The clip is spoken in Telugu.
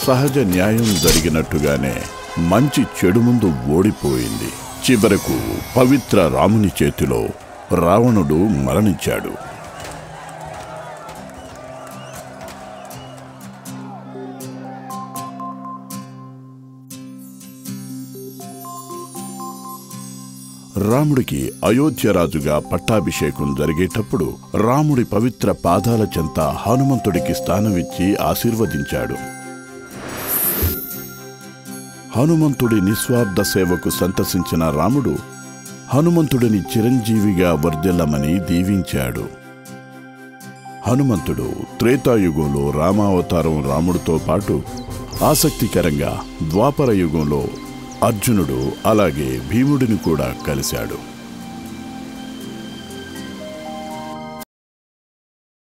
సహజ న్యాయం జరిగినట్టుగానే మంచి చెడు ముందు ఓడిపోయింది చివరకు పవిత్ర రాముని చేతిలో రావణుడు మరణించాడు రాముడికి అయోధ్యరాజుగా పట్టాభిషేకం జరిగేటప్పుడు రాముడి పవిత్ర పాదాల చెంత హనుమంతుడికి స్థానమిచ్చి ఆశీర్వదించాడు హనుమంతుడి నిస్వార్థ సేవకు సంతసించిన రాముడు హనుమంతుడిని చిరంజీవిగా వర్ధిల్లమని దీవించాడు హనుమంతుడు త్రేతాయుగంలో రామావతారం రాముడితో పాటు ఆసక్తికరంగా ద్వాపర యుగంలో అర్జునుడు అలాగే భీముడిని కూడా కలిశాడు